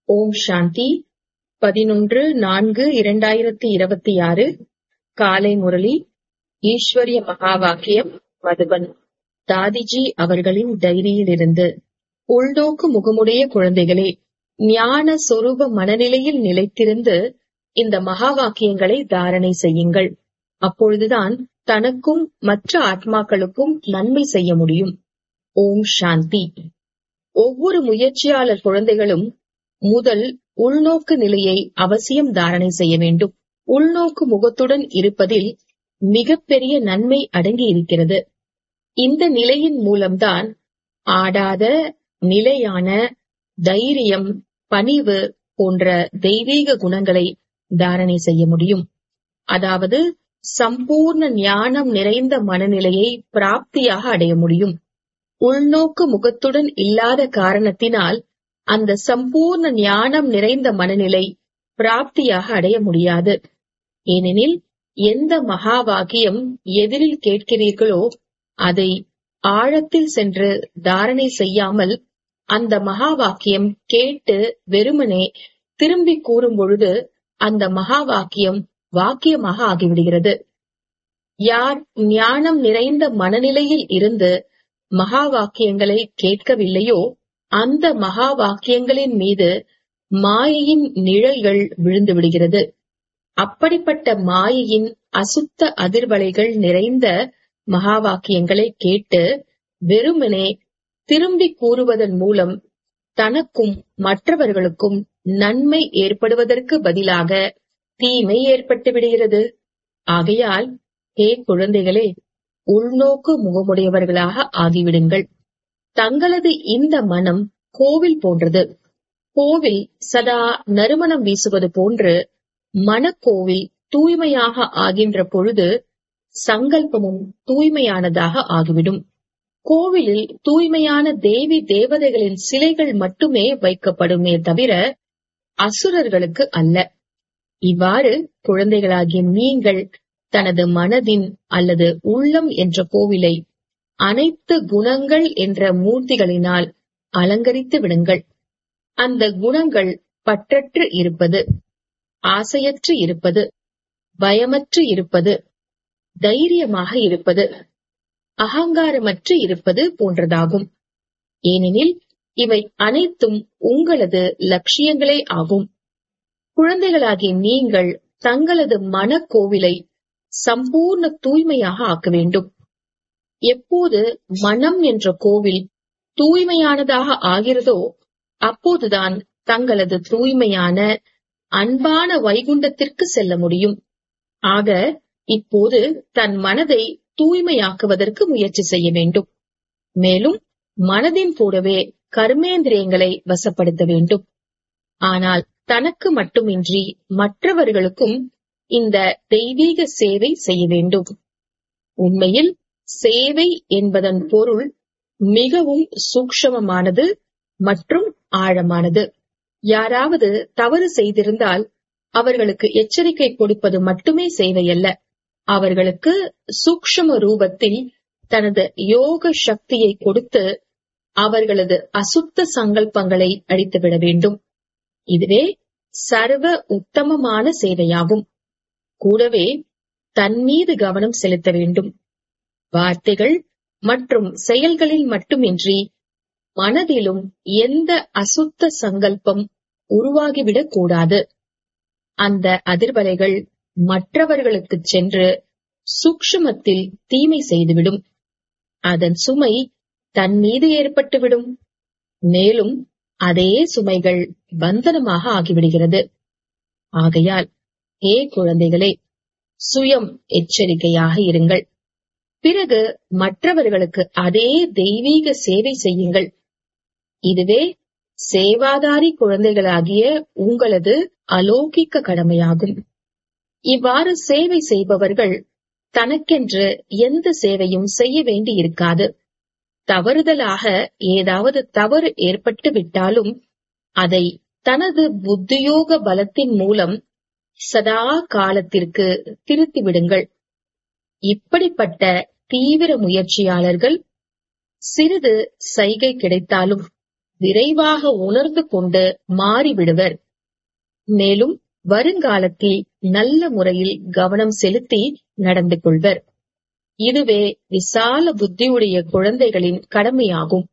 ஓம் சாந்தி பதினொன்று நான்கு இரண்டாயிரத்தி இருபத்தி ஆறு காலை முரளி ஈஸ்வரிய மகா வாக்கியம் மதுபன் தாதிஜி அவர்களின் டைரியிலிருந்து உள்நோக்கு முகமுடைய குழந்தைகளே ஞான சொரூப மனநிலையில் நிலைத்திருந்து இந்த மகா வாக்கியங்களை தாரணை செய்யுங்கள் அப்பொழுதுதான் தனக்கும் மற்ற ஆத்மாக்களுக்கும் நன்மை செய்ய முடியும் ஓம் சாந்தி ஒவ்வொரு முயற்சியாளர் குழந்தைகளும் முதல் உள்நோக்கு நிலையை அவசியம் தாரணை செய்ய வேண்டும் உள்நோக்கு முகத்துடன் இருப்பதில் மிகப்பெரிய நன்மை அடங்கி இருக்கிறது இந்த நிலையின் மூலம்தான் ஆடாத நிலையான தைரியம் பணிவு போன்ற தெய்வீக குணங்களை தாரணை செய்ய முடியும் அதாவது சம்பூர்ண ஞானம் நிறைந்த மனநிலையை பிராப்தியாக அடைய முடியும் உள்நோக்கு முகத்துடன் இல்லாத காரணத்தினால் அந்த சம்பூர்ண ஞானம் நிறைந்த மனநிலை பிராப்தியாக அடைய முடியாது ஏனெனில் எந்த மகா வாக்கியம் எதிரில் கேட்கிறீர்களோ அதை ஆழத்தில் சென்று தாரணை செய்யாமல் அந்த மகா வாக்கியம் கேட்டு வெறுமனே திரும்பி கூறும் பொழுது அந்த மகா வாக்கியம் வாக்கியமாக ஆகிவிடுகிறது யார் ஞானம் நிறைந்த மனநிலையில் இருந்து மகா வாக்கியங்களை கேட்கவில்லையோ அந்த மகா வாக்கியங்களின் மீது மாயையின் நிழல்கள் விழுந்து விடுகிறது அப்படிப்பட்ட மாயையின் அசுத்த அதிர்வலைகள் நிறைந்த மகா வாக்கியங்களை கேட்டு வெறுமனே திரும்பி கூறுவதன் மூலம் தனக்கும் மற்றவர்களுக்கும் நன்மை ஏற்படுவதற்கு பதிலாக தீமை ஏற்பட்டு விடுகிறது ஆகையால் ஹே குழந்தைகளே உள்நோக்கு முகமுடையவர்களாக ஆகிவிடுங்கள் தங்களது இந்த மனம் கோவில் போன்றது கோவில் சதா நறுமணம் வீசுவது போன்று மனக்கோவில் தூய்மையாக ஆகின்ற பொழுது சங்கல்பமும் தூய்மையானதாக ஆகிவிடும் கோவிலில் தூய்மையான தேவி தேவதைகளின் சிலைகள் மட்டுமே வைக்கப்படுமே தவிர அசுரர்களுக்கு அல்ல இவ்வாறு குழந்தைகளாகிய நீங்கள் தனது மனதின் அல்லது உள்ளம் என்ற கோவிலை அனைத்து குணங்கள் என்ற மூர்த்திகளினால் அலங்கரித்து விடுங்கள் அந்த குணங்கள் பற்றற்று இருப்பது ஆசையற்று இருப்பது பயமற்று இருப்பது தைரியமாக இருப்பது அகங்காரமற்று இருப்பது போன்றதாகும் ஏனெனில் இவை அனைத்தும் உங்களது லட்சியங்களே ஆகும் குழந்தைகளாகிய நீங்கள் தங்களது மனக்கோவிலை சம்பூர்ண தூய்மையாக ஆக்க வேண்டும் எப்போது மனம் என்ற கோவில் தூய்மையானதாக ஆகிறதோ அப்போதுதான் தங்களது தூய்மையான அன்பான வைகுண்டத்திற்கு செல்ல முடியும் ஆக இப்போது தன் மனதை தூய்மையாக்குவதற்கு முயற்சி செய்ய வேண்டும் மேலும் மனதின் கூடவே கர்மேந்திரியங்களை வசப்படுத்த வேண்டும் ஆனால் தனக்கு மட்டுமின்றி மற்றவர்களுக்கும் இந்த தெய்வீக சேவை செய்ய வேண்டும் உண்மையில் சேவை என்பதன் பொருள் மிகவும் சூக்ஷமமானது மற்றும் ஆழமானது யாராவது தவறு செய்திருந்தால் அவர்களுக்கு எச்சரிக்கை கொடுப்பது மட்டுமே சேவையல்ல அவர்களுக்கு சூக்ஷம ரூபத்தில் தனது யோக சக்தியை கொடுத்து அவர்களது அசுத்த சங்கல்பங்களை அழித்துவிட வேண்டும் இதுவே சர்வ உத்தமமான சேவையாகும் கூடவே தன் மீது கவனம் செலுத்த வேண்டும் வார்த்தைகள் மற்றும் செயல்களில் மட்டுமின்றி மனதிலும் எந்த அசுத்த சங்கல்பம் உருவாகிவிடக் கூடாது அந்த அதிர்வலைகள் மற்றவர்களுக்கு சென்று சூக்ஷமத்தில் தீமை செய்துவிடும் அதன் சுமை தன் மீது ஏற்பட்டுவிடும் மேலும் அதே சுமைகள் பந்தனமாக ஆகிவிடுகிறது ஆகையால் ஏ குழந்தைகளே சுயம் எச்சரிக்கையாக இருங்கள் பிறகு மற்றவர்களுக்கு அதே தெய்வீக சேவை செய்யுங்கள் இதுவே சேவாதாரி குழந்தைகளாகிய உங்களது அலௌகிக்க கடமையாகும் இவ்வாறு சேவை செய்பவர்கள் தனக்கென்று எந்த சேவையும் செய்ய வேண்டி இருக்காது தவறுதலாக ஏதாவது தவறு ஏற்பட்டு விட்டாலும் அதை தனது புத்தியோக பலத்தின் மூலம் சதா காலத்திற்கு திருத்தி விடுங்கள் இப்படிப்பட்ட தீவிர முயற்சியாளர்கள் சிறிது சைகை கிடைத்தாலும் விரைவாக உணர்ந்து கொண்டு மாறிவிடுவர் மேலும் வருங்காலத்தில் நல்ல முறையில் கவனம் செலுத்தி நடந்து கொள்வர் இதுவே விசால புத்தியுடைய குழந்தைகளின் கடமையாகும்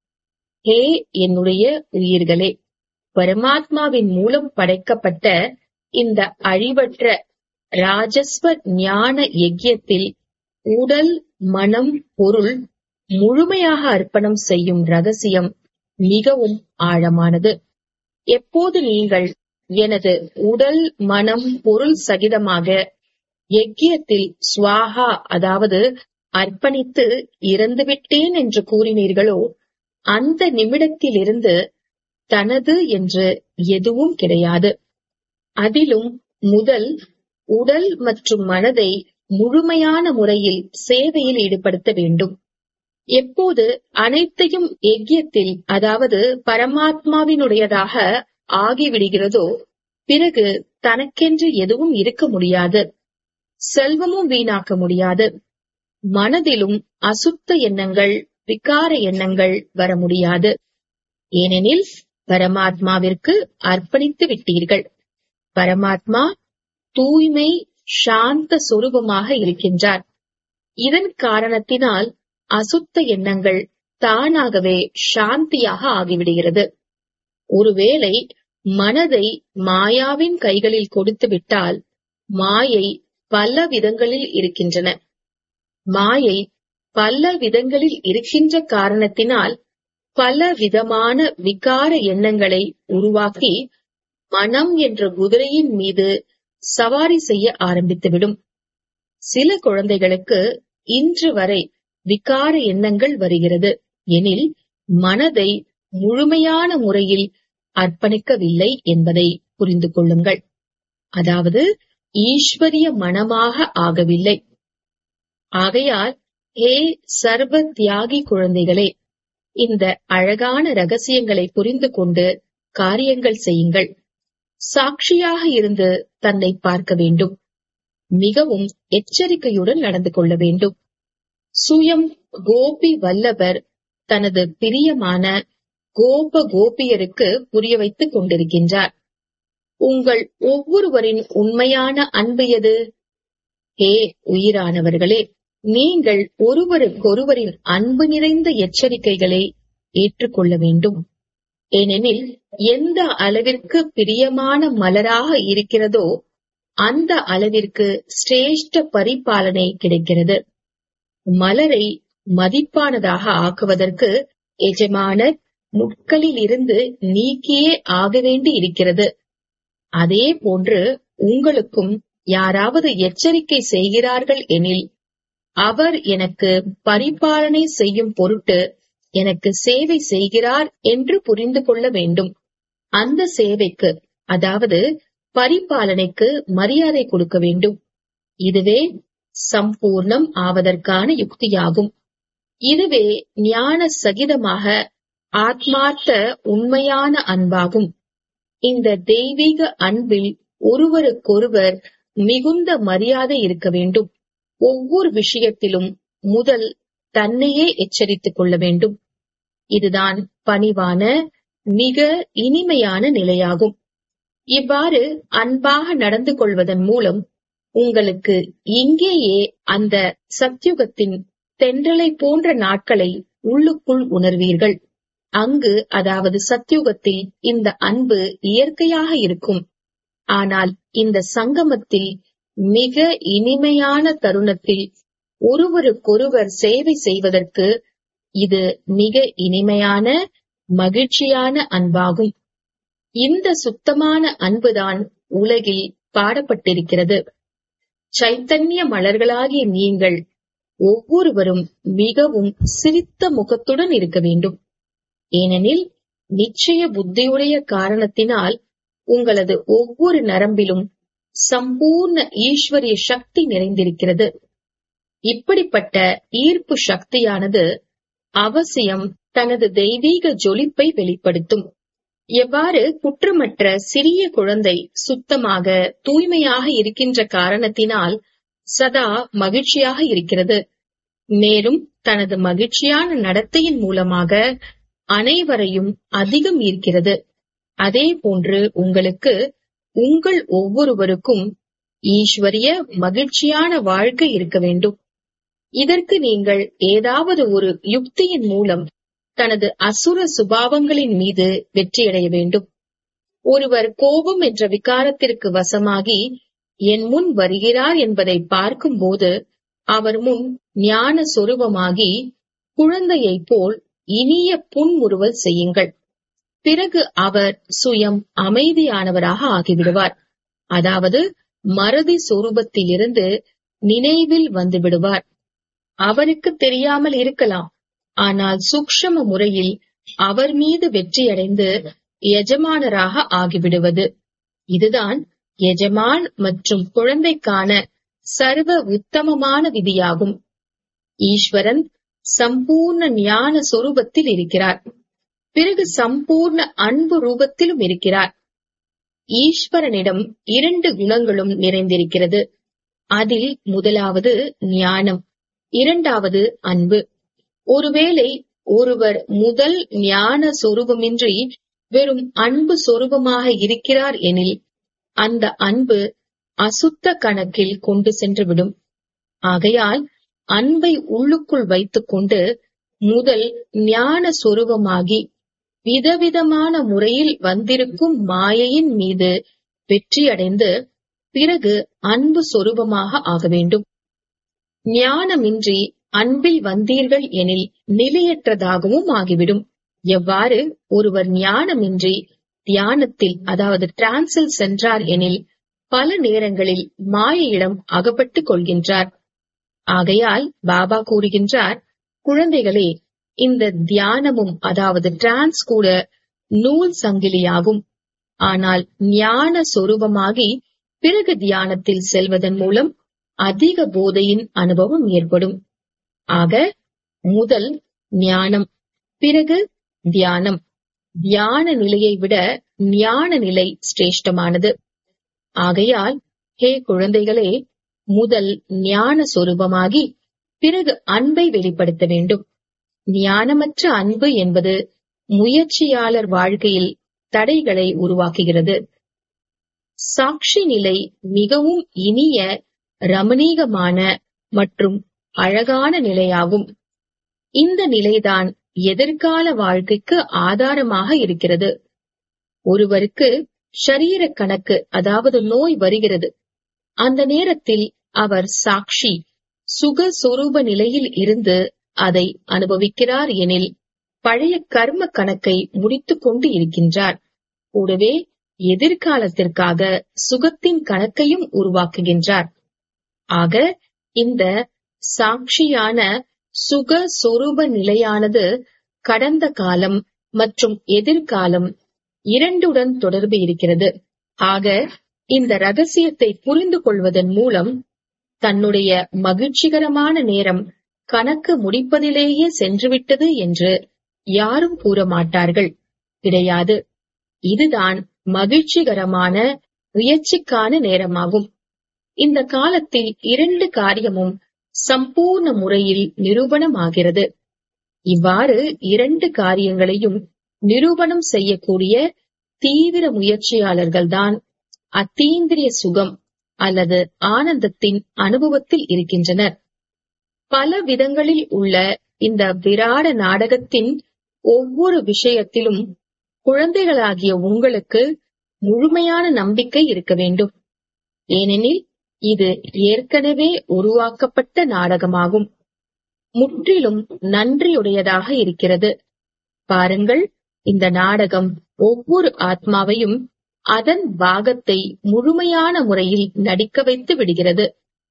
ஹே என்னுடைய உயிர்களே பரமாத்மாவின் மூலம் படைக்கப்பட்ட இந்த அழிவற்ற ராஜஸ்வ ஞான யஜ்யத்தில் உடல் மனம் பொருள் முழுமையாக அர்ப்பணம் செய்யும் ரகசியம் மிகவும் ஆழமானது எப்போது நீங்கள் எனது உடல் மனம் பொருள் சகிதமாக யஜ்யத்தில் ஸ்வாஹா அதாவது அர்ப்பணித்து இறந்துவிட்டேன் என்று கூறினீர்களோ அந்த நிமிடத்திலிருந்து தனது என்று எதுவும் கிடையாது அதிலும் முதல் உடல் மற்றும் மனதை முழுமையான முறையில் சேவையில் ஈடுபடுத்த வேண்டும் எப்போது அனைத்தையும் யஜ்யத்தில் அதாவது பரமாத்மாவினுடையதாக ஆகிவிடுகிறதோ பிறகு தனக்கென்று எதுவும் இருக்க முடியாது செல்வமும் வீணாக்க முடியாது மனதிலும் அசுத்த எண்ணங்கள் விகார எண்ணங்கள் வர முடியாது ஏனெனில் பரமாத்மாவிற்கு அர்ப்பணித்து விட்டீர்கள் பரமாத்மா தூய்மை சாந்த சொரூபமாக இருக்கின்றார் இதன் காரணத்தினால் அசுத்த எண்ணங்கள் தானாகவே சாந்தியாக ஆகிவிடுகிறது ஒருவேளை மனதை மாயாவின் கைகளில் கொடுத்து விட்டால் மாயை பல விதங்களில் இருக்கின்றன மாயை பல விதங்களில் இருக்கின்ற காரணத்தினால் பல விதமான விகார எண்ணங்களை உருவாக்கி மனம் என்ற குதிரையின் மீது சவாரி செய்ய ஆரம்பித்துவிடும் சில குழந்தைகளுக்கு இன்று வரை விகார எண்ணங்கள் வருகிறது எனில் மனதை முழுமையான முறையில் அர்ப்பணிக்கவில்லை என்பதை புரிந்து கொள்ளுங்கள் அதாவது ஈஸ்வரிய மனமாக ஆகவில்லை ஆகையால் ஹே சர்வ தியாகி குழந்தைகளே இந்த அழகான ரகசியங்களை புரிந்து கொண்டு காரியங்கள் செய்யுங்கள் சாட்சியாக இருந்து தன்னை பார்க்க வேண்டும் மிகவும் எச்சரிக்கையுடன் நடந்து கொள்ள வேண்டும் சுயம் கோபி வல்லவர் தனது பிரியமான கோப கோபியருக்கு புரிய வைத்துக் கொண்டிருக்கின்றார் உங்கள் ஒவ்வொருவரின் உண்மையான அன்பு எது ஹே உயிரானவர்களே நீங்கள் ஒருவருக்கொருவரின் அன்பு நிறைந்த எச்சரிக்கைகளை ஏற்றுக்கொள்ள வேண்டும் ஏனெனில் எந்த அளவிற்கு பிரியமான மலராக இருக்கிறதோ அந்த அளவிற்கு சிரேஷ்ட பரிபாலனை கிடைக்கிறது மலரை மதிப்பானதாக ஆக்குவதற்கு எஜமானர் முட்களில் இருந்து நீக்கியே ஆக வேண்டி இருக்கிறது அதே போன்று உங்களுக்கும் யாராவது எச்சரிக்கை செய்கிறார்கள் எனில் அவர் எனக்கு பரிபாலனை செய்யும் பொருட்டு எனக்கு சேவை செய்கிறார் என்று புரிந்து கொள்ள வேண்டும் அந்த சேவைக்கு அதாவது பரிபாலனைக்கு மரியாதை கொடுக்க வேண்டும் இதுவே சம்பூர்ணம் ஆவதற்கான யுக்தியாகும் இதுவே ஞான சகிதமாக ஆத்மார்த்த உண்மையான அன்பாகும் இந்த தெய்வீக அன்பில் ஒருவருக்கொருவர் மிகுந்த மரியாதை இருக்க வேண்டும் ஒவ்வொரு விஷயத்திலும் முதல் தன்னையே எச்சரித்துக் கொள்ள வேண்டும் இதுதான் பணிவான மிக இனிமையான நிலையாகும் இவ்வாறு அன்பாக நடந்து கொள்வதன் மூலம் உங்களுக்கு இங்கேயே அந்த சத்யுகத்தின் தென்றலை போன்ற நாட்களை உள்ளுக்குள் உணர்வீர்கள் அங்கு அதாவது சத்யுகத்தில் இந்த அன்பு இயற்கையாக இருக்கும் ஆனால் இந்த சங்கமத்தில் மிக இனிமையான தருணத்தில் ஒருவருக்கொருவர் சேவை செய்வதற்கு இது மிக இனிமையான மகிழ்ச்சியான அன்பாகும் இந்த சுத்தமான அன்புதான் உலகில் பாடப்பட்டிருக்கிறது சைத்தன்ய மலர்களாகிய நீங்கள் ஒவ்வொருவரும் மிகவும் சிரித்த முகத்துடன் இருக்க வேண்டும் ஏனெனில் நிச்சய புத்தியுடைய காரணத்தினால் உங்களது ஒவ்வொரு நரம்பிலும் சம்பூர்ண ஈஸ்வரிய சக்தி நிறைந்திருக்கிறது இப்படிப்பட்ட ஈர்ப்பு சக்தியானது அவசியம் தனது தெய்வீக ஜொலிப்பை வெளிப்படுத்தும் எவ்வாறு குற்றமற்ற சிறிய குழந்தை சுத்தமாக தூய்மையாக இருக்கின்ற காரணத்தினால் சதா மகிழ்ச்சியாக இருக்கிறது மேலும் தனது மகிழ்ச்சியான நடத்தையின் மூலமாக அனைவரையும் அதிகம் ஈர்க்கிறது அதே போன்று உங்களுக்கு உங்கள் ஒவ்வொருவருக்கும் ஈஸ்வரிய மகிழ்ச்சியான வாழ்க்கை இருக்க வேண்டும் இதற்கு நீங்கள் ஏதாவது ஒரு யுக்தியின் மூலம் தனது அசுர சுபாவங்களின் மீது வெற்றியடைய வேண்டும் ஒருவர் கோபம் என்ற விகாரத்திற்கு வசமாகி என் முன் வருகிறார் என்பதை பார்க்கும்போது அவர் முன் ஞான சொரூபமாகி குழந்தையைப் போல் இனிய புன்முறுவல் செய்யுங்கள் பிறகு அவர் சுயம் அமைதியானவராக ஆகிவிடுவார் அதாவது மறதி சொரூபத்திலிருந்து நினைவில் வந்து விடுவார் அவருக்கு தெரியாமல் இருக்கலாம் ஆனால் சூக்ஷம முறையில் அவர் மீது வெற்றியடைந்து எஜமானராக ஆகிவிடுவது இதுதான் எஜமான் மற்றும் குழந்தைக்கான சர்வ உத்தமமான விதியாகும் ஈஸ்வரன் சம்பூர்ண ஞான சொரூபத்தில் இருக்கிறார் பிறகு சம்பூர்ண அன்பு ரூபத்திலும் இருக்கிறார் ஈஸ்வரனிடம் இரண்டு குணங்களும் நிறைந்திருக்கிறது அதில் முதலாவது ஞானம் இரண்டாவது அன்பு ஒருவேளை ஒருவர் முதல் ஞான சொரூபமின்றி வெறும் அன்பு சொரூபமாக இருக்கிறார் எனில் அந்த அன்பு அசுத்த கணக்கில் கொண்டு சென்றுவிடும் ஆகையால் அன்பை உள்ளுக்குள் வைத்துக்கொண்டு முதல் ஞான சொரூபமாகி விதவிதமான முறையில் வந்திருக்கும் மாயையின் மீது வெற்றியடைந்து பிறகு அன்பு சொரூபமாக ஆக வேண்டும் ஞானமின்றி அன்பில் வந்தீர்கள் எனில் நிலையற்றதாகவும் ஆகிவிடும் எவ்வாறு ஒருவர் ஞானமின்றி தியானத்தில் அதாவது டிரான்சில் சென்றார் எனில் பல நேரங்களில் மாயையிடம் அகப்பட்டுக் கொள்கின்றார் ஆகையால் பாபா கூறுகின்றார் குழந்தைகளே இந்த தியானமும் அதாவது டிரான்ஸ் கூட நூல் சங்கிலியாகும் ஆனால் ஞான சொரூபமாகி பிறகு தியானத்தில் செல்வதன் மூலம் அதிக போதையின் அனுபவம் ஏற்படும் ஆக முதல் ஞானம் பிறகு தியானம் தியான நிலையை விட ஞான நிலை சிரேஷ்டமானது ஆகையால் ஹே குழந்தைகளே முதல் ஞான சொரூபமாகி பிறகு அன்பை வெளிப்படுத்த வேண்டும் ஞானமற்ற அன்பு என்பது முயற்சியாளர் வாழ்க்கையில் தடைகளை உருவாக்குகிறது சாட்சி நிலை மிகவும் இனிய ரமணீகமான மற்றும் அழகான நிலையாகும் இந்த நிலைதான் எதிர்கால வாழ்க்கைக்கு ஆதாரமாக இருக்கிறது ஒருவருக்கு ஷரீர கணக்கு அதாவது நோய் வருகிறது அந்த நேரத்தில் அவர் சாட்சி சுக சொரூப நிலையில் இருந்து அதை அனுபவிக்கிறார் எனில் பழைய கர்ம கணக்கை முடித்துக் கொண்டு இருக்கின்றார் கூடவே எதிர்காலத்திற்காக சுகத்தின் கணக்கையும் உருவாக்குகின்றார் ஆக இந்த சாட்சியான சுக சொரூப நிலையானது கடந்த காலம் மற்றும் எதிர்காலம் இரண்டுடன் தொடர்பு இருக்கிறது ஆக இந்த ரகசியத்தை புரிந்து கொள்வதன் மூலம் தன்னுடைய மகிழ்ச்சிகரமான நேரம் கணக்கு முடிப்பதிலேயே சென்றுவிட்டது என்று யாரும் கூற மாட்டார்கள் கிடையாது இதுதான் மகிழ்ச்சிகரமான முயற்சிக்கான நேரமாகும் இந்த காலத்தில் இரண்டு காரியமும் சம்பூர்ண முறையில் நிரூபணமாகிறது இவ்வாறு இரண்டு காரியங்களையும் நிரூபணம் செய்யக்கூடிய தீவிர முயற்சியாளர்கள்தான் அத்தீந்திரிய சுகம் அல்லது ஆனந்தத்தின் அனுபவத்தில் இருக்கின்றனர் பல விதங்களில் உள்ள இந்த விராட நாடகத்தின் ஒவ்வொரு விஷயத்திலும் குழந்தைகளாகிய உங்களுக்கு முழுமையான நம்பிக்கை இருக்க வேண்டும் ஏனெனில் இது ஏற்கனவே உருவாக்கப்பட்ட நாடகமாகும் முற்றிலும் நன்றியுடையதாக இருக்கிறது பாருங்கள் இந்த நாடகம் ஒவ்வொரு ஆத்மாவையும் அதன் பாகத்தை முழுமையான முறையில் நடிக்க வைத்து விடுகிறது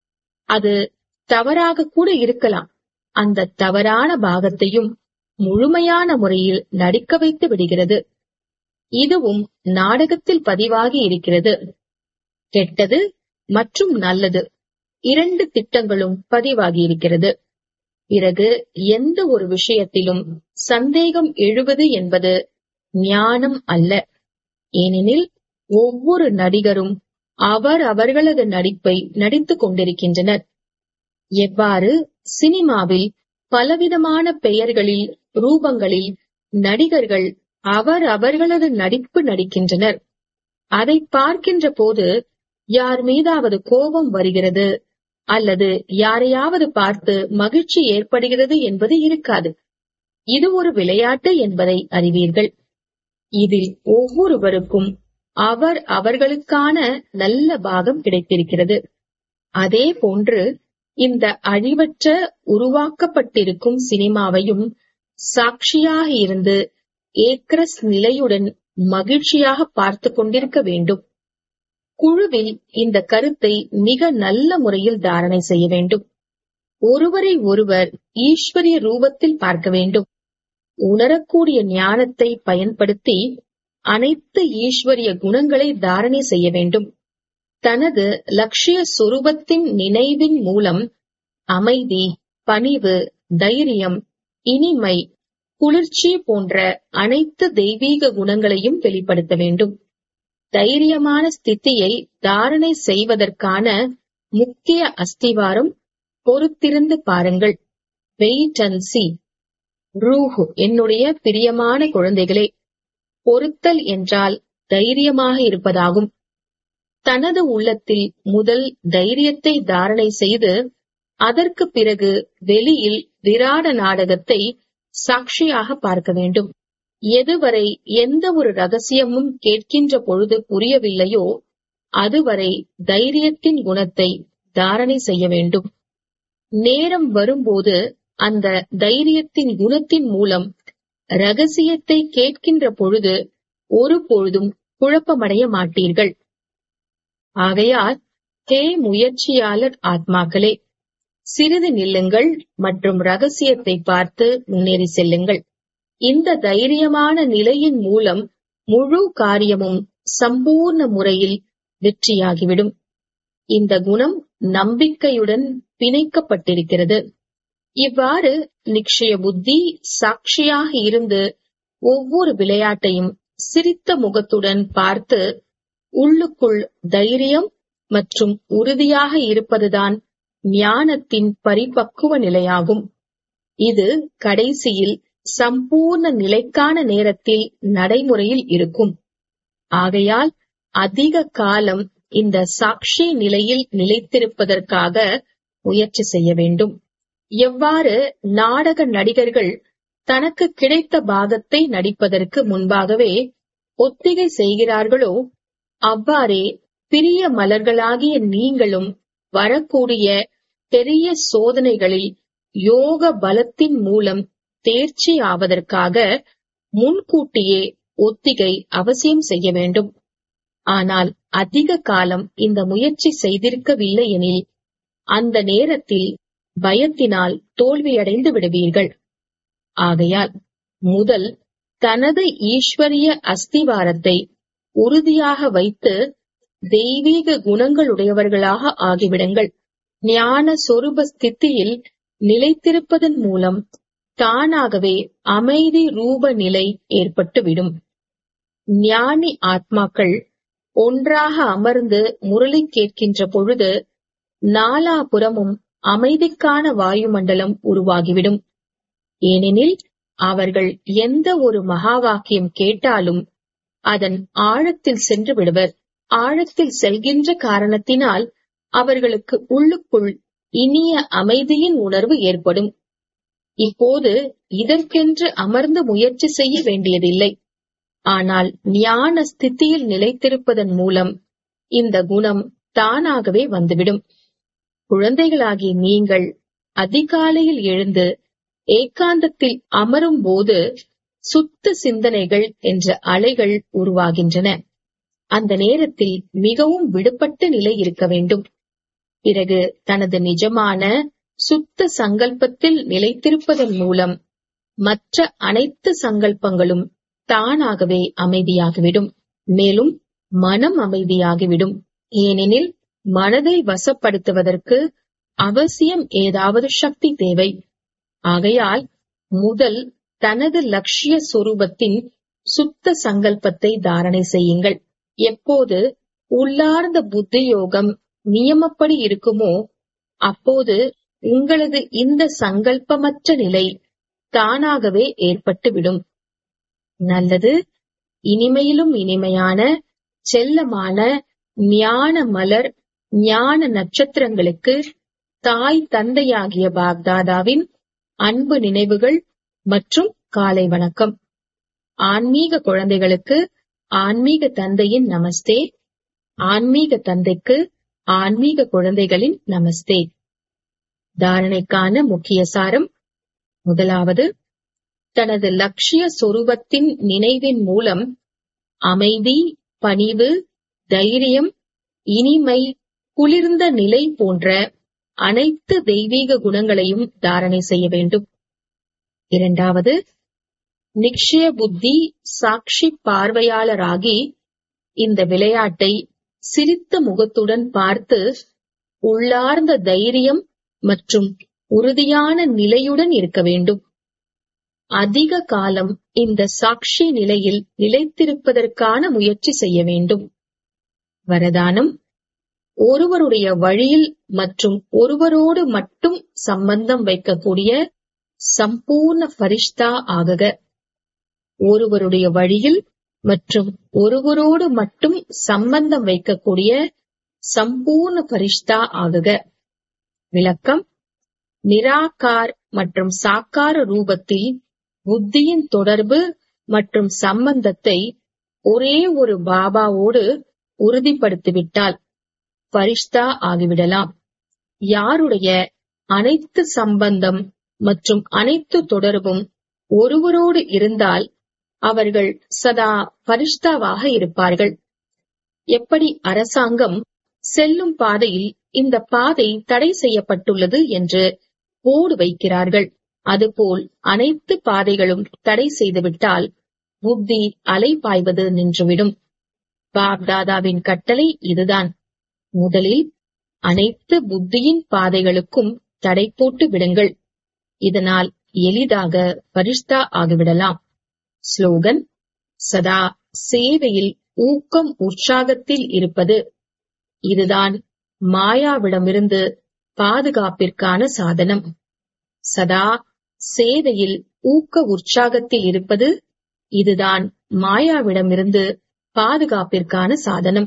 அது தவறாக கூட இருக்கலாம் அந்த தவறான பாகத்தையும் முழுமையான முறையில் நடிக்க வைத்து விடுகிறது இதுவும் நாடகத்தில் பதிவாகி இருக்கிறது கெட்டது மற்றும் நல்லது இரண்டு திட்டங்களும் பதிவாகி இருக்கிறது பிறகு எந்த ஒரு விஷயத்திலும் சந்தேகம் எழுவது என்பது ஞானம் அல்ல ஏனெனில் ஒவ்வொரு நடிகரும் அவர் அவர்களது நடிப்பை நடித்துக் கொண்டிருக்கின்றனர் எவ்வாறு சினிமாவில் பலவிதமான பெயர்களில் ரூபங்களில் நடிகர்கள் அவர் அவர்களது நடிப்பு நடிக்கின்றனர் அதை பார்க்கின்ற போது யார் மீதாவது கோபம் வருகிறது அல்லது யாரையாவது பார்த்து மகிழ்ச்சி ஏற்படுகிறது என்பது இருக்காது இது ஒரு விளையாட்டு என்பதை அறிவீர்கள் இதில் ஒவ்வொருவருக்கும் அவர் அவர்களுக்கான நல்ல பாகம் கிடைத்திருக்கிறது அதே போன்று இந்த அழிவற்ற உருவாக்கப்பட்டிருக்கும் சினிமாவையும் சாட்சியாக இருந்து ஏக்ரஸ் நிலையுடன் மகிழ்ச்சியாக பார்த்து கொண்டிருக்க வேண்டும் குழுவில் இந்த கருத்தை மிக நல்ல முறையில் தாரணை செய்ய வேண்டும் ஒருவரை ஒருவர் ஈஸ்வரிய ரூபத்தில் பார்க்க வேண்டும் உணரக்கூடிய ஞானத்தை பயன்படுத்தி அனைத்து ஈஸ்வரிய குணங்களை தாரணை செய்ய வேண்டும் தனது லட்சிய சொரூபத்தின் நினைவின் மூலம் அமைதி பணிவு தைரியம் இனிமை குளிர்ச்சி போன்ற அனைத்து தெய்வீக குணங்களையும் வெளிப்படுத்த வேண்டும் தைரியமான ஸ்திதியை தாரணை செய்வதற்கான முக்கிய அஸ்திவாரம் பொறுத்திருந்து பாருங்கள் வெயிட் அண்ட் சி ரூஹு என்னுடைய பிரியமான குழந்தைகளே பொறுத்தல் என்றால் தைரியமாக இருப்பதாகும் தனது உள்ளத்தில் முதல் தைரியத்தை தாரணை செய்து அதற்கு பிறகு வெளியில் விராட நாடகத்தை சாட்சியாக பார்க்க வேண்டும் எதுவரை எந்த ஒரு ரகசியமும் கேட்கின்ற பொழுது புரியவில்லையோ அதுவரை தைரியத்தின் குணத்தை தாரணை செய்ய வேண்டும் நேரம் வரும்போது அந்த தைரியத்தின் குணத்தின் மூலம் ரகசியத்தை கேட்கின்ற பொழுது ஒரு பொழுதும் குழப்பமடைய மாட்டீர்கள் ஆகையால் ஹே முயற்சியாளர் ஆத்மாக்களே சிறிது நில்லுங்கள் மற்றும் ரகசியத்தை பார்த்து முன்னேறி செல்லுங்கள் இந்த தைரியமான நிலையின் மூலம் முழு காரியமும் சம்பூர்ண முறையில் வெற்றியாகிவிடும் இந்த குணம் நம்பிக்கையுடன் பிணைக்கப்பட்டிருக்கிறது இவ்வாறு நிச்சய புத்தி சாட்சியாக இருந்து ஒவ்வொரு விளையாட்டையும் சிரித்த முகத்துடன் பார்த்து உள்ளுக்குள் தைரியம் மற்றும் உறுதியாக இருப்பதுதான் ஞானத்தின் பரிபக்குவ நிலையாகும் இது கடைசியில் சம்பூர்ண நிலைக்கான நேரத்தில் நடைமுறையில் இருக்கும் ஆகையால் அதிக காலம் இந்த சாட்சி நிலையில் நிலைத்திருப்பதற்காக முயற்சி செய்ய வேண்டும் எவ்வாறு நாடக நடிகர்கள் தனக்கு கிடைத்த பாகத்தை நடிப்பதற்கு முன்பாகவே ஒத்திகை செய்கிறார்களோ அவ்வாறே பிரிய மலர்களாகிய நீங்களும் வரக்கூடிய பெரிய சோதனைகளில் யோக பலத்தின் மூலம் தேர்ச்சி ஆவதற்காக முன்கூட்டியே ஒத்திகை அவசியம் செய்ய வேண்டும் ஆனால் அதிக காலம் இந்த முயற்சி செய்திருக்கவில்லை எனில் அந்த நேரத்தில் பயத்தினால் தோல்வியடைந்து விடுவீர்கள் ஆகையால் முதல் தனது ஈஸ்வரிய அஸ்திவாரத்தை உறுதியாக வைத்து தெய்வீக குணங்களுடையவர்களாக ஆகிவிடுங்கள் ஞான சொரூப ஸ்தித்தியில் நிலைத்திருப்பதன் மூலம் தானாகவே அமைதி ரூப நிலை ஏற்பட்டுவிடும் ஞானி ஆத்மாக்கள் ஒன்றாக அமர்ந்து முரளி கேட்கின்ற பொழுது நாலாபுறமும் அமைதிக்கான வாயுமண்டலம் உருவாகிவிடும் ஏனெனில் அவர்கள் எந்த ஒரு மகா வாக்கியம் கேட்டாலும் அதன் ஆழத்தில் சென்று விடுவர் ஆழத்தில் செல்கின்ற காரணத்தினால் அவர்களுக்கு உள்ளுக்குள் இனிய அமைதியின் உணர்வு ஏற்படும் இப்போது இதற்கென்று அமர்ந்து முயற்சி செய்ய வேண்டியதில்லை ஆனால் ஞான ஸ்திதியில் நிலைத்திருப்பதன் மூலம் இந்த குணம் தானாகவே வந்துவிடும் குழந்தைகளாகிய நீங்கள் அதிகாலையில் எழுந்து ஏகாந்தத்தில் அமரும் போது சுத்த சிந்தனைகள் என்ற அலைகள் உருவாகின்றன அந்த நேரத்தில் மிகவும் விடுபட்ட நிலை இருக்க வேண்டும் பிறகு தனது நிஜமான சுத்த சங்கல்பத்தில் நிலைத்திருப்பதன் மூலம் மற்ற அனைத்து சங்கல்பங்களும் தானாகவே அமைதியாகிவிடும் மேலும் மனம் அமைதியாகிவிடும் ஏனெனில் மனதை வசப்படுத்துவதற்கு அவசியம் ஏதாவது சக்தி தேவை ஆகையால் முதல் தனது லட்சிய சொரூபத்தின் சுத்த சங்கல்பத்தை தாரணை செய்யுங்கள் எப்போது உள்ளார்ந்த புத்தி யோகம் நியமப்படி இருக்குமோ அப்போது உங்களது இந்த சங்கல்பமற்ற நிலை தானாகவே ஏற்பட்டுவிடும் நல்லது இனிமையிலும் இனிமையான செல்லமான ஞான மலர் ஞான நட்சத்திரங்களுக்கு தாய் தந்தையாகிய பாக்தாதாவின் அன்பு நினைவுகள் மற்றும் காலை வணக்கம் ஆன்மீக குழந்தைகளுக்கு ஆன்மீக தந்தையின் நமஸ்தே ஆன்மீக தந்தைக்கு ஆன்மீக குழந்தைகளின் நமஸ்தே தாரணைக்கான முக்கிய சாரம் முதலாவது தனது லட்சிய சொரூபத்தின் நினைவின் மூலம் அமைதி பணிவு தைரியம் இனிமை குளிர்ந்த நிலை போன்ற அனைத்து தெய்வீக குணங்களையும் தாரணை செய்ய வேண்டும் இரண்டாவது நிக்ஷய புத்தி சாட்சி பார்வையாளராகி இந்த விளையாட்டை சிரித்த முகத்துடன் பார்த்து உள்ளார்ந்த தைரியம் மற்றும் உறுதியான நிலையுடன் இருக்க வேண்டும் அதிக காலம் இந்த சாட்சி நிலையில் நிலைத்திருப்பதற்கான முயற்சி செய்ய வேண்டும் வரதானம் ஒருவருடைய வழியில் மற்றும் ஒருவரோடு மட்டும் சம்பந்தம் வைக்கக்கூடிய சம்பூர்ண பரிஷ்தா ஆகுக ஒருவருடைய வழியில் மற்றும் ஒருவரோடு மட்டும் சம்பந்தம் வைக்கக்கூடிய சம்பூர்ண பரிஷ்தா ஆகுக விளக்கம் நிராகார் மற்றும் சாக்கார ரூபத்தில் புத்தியின் தொடர்பு மற்றும் சம்பந்தத்தை ஒரே ஒரு பாபாவோடு உறுதிப்படுத்திவிட்டால் பரிஷ்தா ஆகிவிடலாம் யாருடைய அனைத்து சம்பந்தம் மற்றும் அனைத்து தொடர்பும் ஒருவரோடு இருந்தால் அவர்கள் சதா பரிஷ்தாவாக இருப்பார்கள் எப்படி அரசாங்கம் செல்லும் பாதையில் இந்த பாதை தடை செய்யப்பட்டுள்ளது என்று போர்டு வைக்கிறார்கள் அதுபோல் அனைத்து பாதைகளும் தடை செய்துவிட்டால் புத்தி அலைபாய்வது நின்றுவிடும் பாப்தாதாவின் கட்டளை இதுதான் முதலில் அனைத்து புத்தியின் பாதைகளுக்கும் தடை போட்டு விடுங்கள் இதனால் எளிதாக பரிஷ்தா ஆகிவிடலாம் ஸ்லோகன் சதா சேவையில் ஊக்கம் உற்சாகத்தில் இருப்பது இதுதான் மாயாவிடமிருந்து பாதுகாப்பிற்கான சாதனம் சதா சேவையில் ஊக்க உற்சாகத்தில் இருப்பது இதுதான் மாயாவிடமிருந்து பாதுகாப்பிற்கான சாதனம்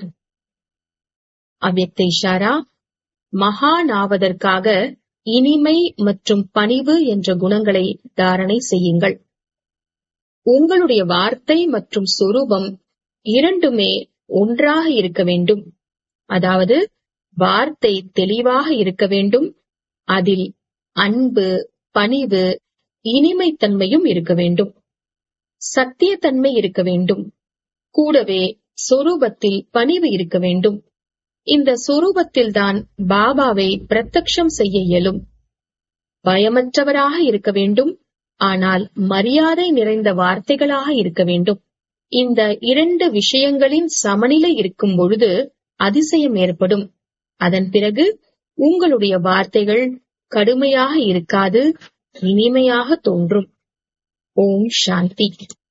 அவ்வக்த இஷாரா மகானாவதற்காக இனிமை மற்றும் பணிவு என்ற குணங்களை தாரணை செய்யுங்கள் உங்களுடைய வார்த்தை மற்றும் சொரூபம் இரண்டுமே ஒன்றாக இருக்க வேண்டும் அதாவது வார்த்தை தெளிவாக இருக்க வேண்டும் அதில் அன்பு பணிவு இனிமைத்தன்மையும் இருக்க வேண்டும் சத்தியத்தன்மை இருக்க வேண்டும் கூடவே சொரூபத்தில் பணிவு இருக்க வேண்டும் இந்த சொரூபத்தில்தான் பாபாவை பிரத்யக்ஷம் செய்ய இயலும் பயமற்றவராக இருக்க வேண்டும் ஆனால் மரியாதை நிறைந்த வார்த்தைகளாக இருக்க வேண்டும் இந்த இரண்டு விஷயங்களின் சமநிலை இருக்கும் பொழுது அதிசயம் ஏற்படும் அதன் பிறகு உங்களுடைய வார்த்தைகள் கடுமையாக இருக்காது இனிமையாக தோன்றும் ஓம் சாந்தி